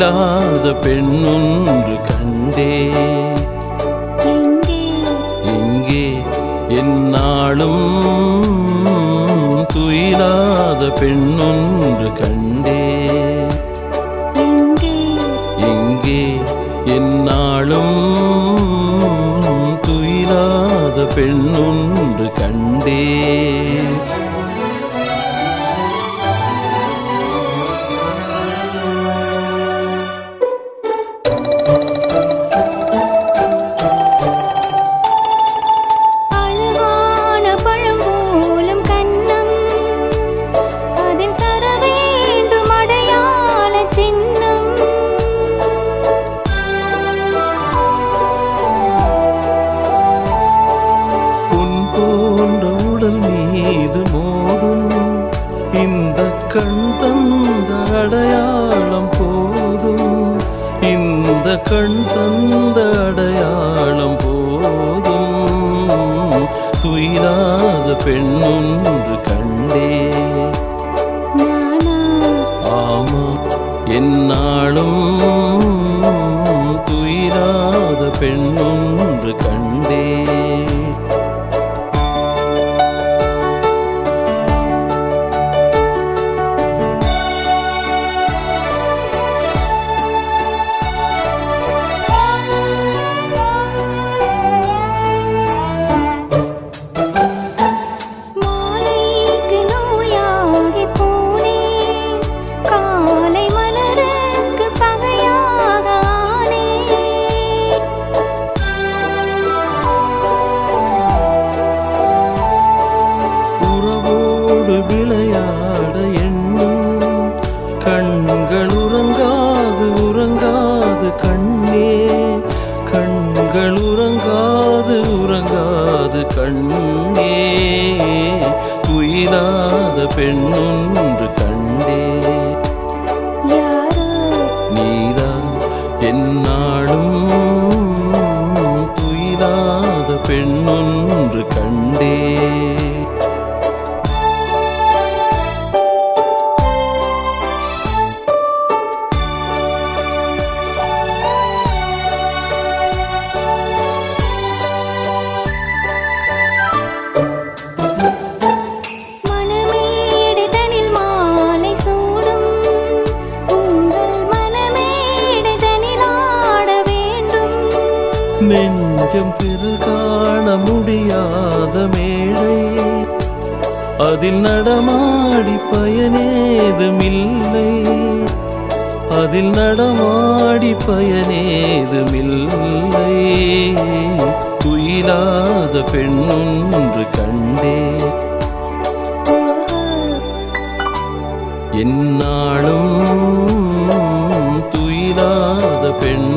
துயிலாத பெண்ணொன்று கண்டே எங்கே இங்கே என்னாலும் துயிலாத பெண்ணொன்று கண்டே எங்கே இங்கே என்னாலும் துயிலாத பெண்ணொன்று கண்டே அழகான பழம் போலும் கன்னம் அதில் தர வேண்டும் அடையாள சின்னம் உன் போன்ற உடல் மீது மோதும் இந்த கண் தந்த அடையாளம் போதும் இந்த கண் தந்த அடையாளம் போதும் துயிலாத பெண்ணொன்று கண்டே நானா ஆமா என்னாலும் துயிலாத பெண்ணொன்று கண்டே மாலைக்கு நோயாகி போனேன் காலை மலருக்கு பகையாக ஆனேன் உறவோடு விளையாட எண்ணும் கண்கள் உறங்காது உறங்காது கண்ணே கண்கள் உறங்காது உறங்காது கண்ணே துயிலாத பெண்ணொன்று கண்டே யாரோ நீதான் என்னாலும் துயிலாத பெண்ணொன்று கண்டே மணமேடைதனில் மாலை சூடும் உங்கள் மனமேடைதனில் ஆட வேண்டும் நெஞ்சம் பிறர் காண முடியாத மேடை அதில் நடமாடி பயனேதுமில்லை அதில் நடமாடி பயனேதுமில்லை துயிலாத பெண்ணொன்று கண்டே என்னாலும் துயிலாத பெண்